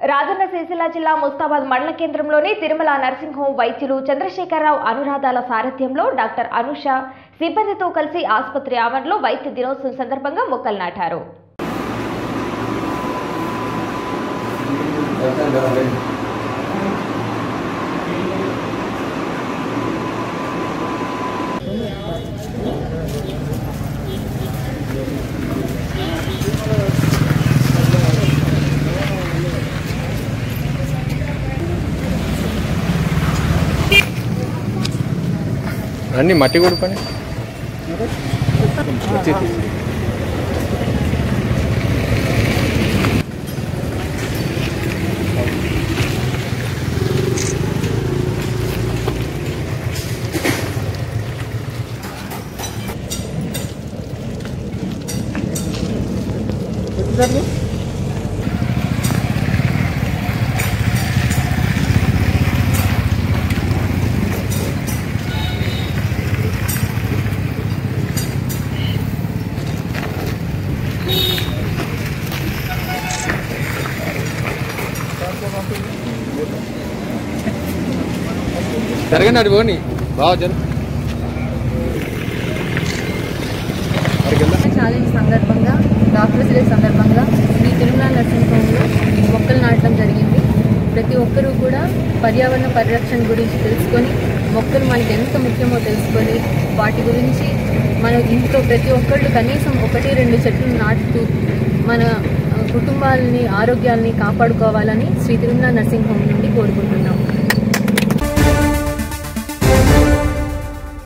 రాజన్న సిరిసిల్ల జిల్లా ముస్తాబాద్ మండల కేంద్రంలోని తిరుమల నర్సింగ్ హోం వైద్యులు చంద్రశేఖరరావు అనురాధాల సారథ్యంలో డాక్టర్ అనుష సిబ్బందితో కలిసి ఆసుపత్రి ఆవరణలో వైద్య దినోత్సవం సందర్భంగా మొక్కలు నాటారు అన్ని మట్టి కొడుకొని జరగండి అటు పోని బాగా జరు ఛాలెంజ్ సందర్భంగా డాక్టర్స్ డే సందర్భంగా శ్రీ తిరుమల నర్సింగ్ హోమ్లో మొక్కలు నాటడం జరిగింది ప్రతి ఒక్కరూ కూడా పర్యావరణ పరిరక్షణ గురించి తెలుసుకొని మొక్కలు మనకి ఎంత ముఖ్యమో తెలుసుకొని వాటి గురించి మన ఇంట్లో ప్రతి ఒక్కళ్ళు కనీసం ఒకటి రెండు చెట్లు నాటుతూ మన ఆ, కుటుంబాలని ఆరోగ్యాల్ని కాపాడుకోవాలని శ్రీ తిరుమల నర్సింగ్ హోమ్ నుండి కోరుకుంటున్నాము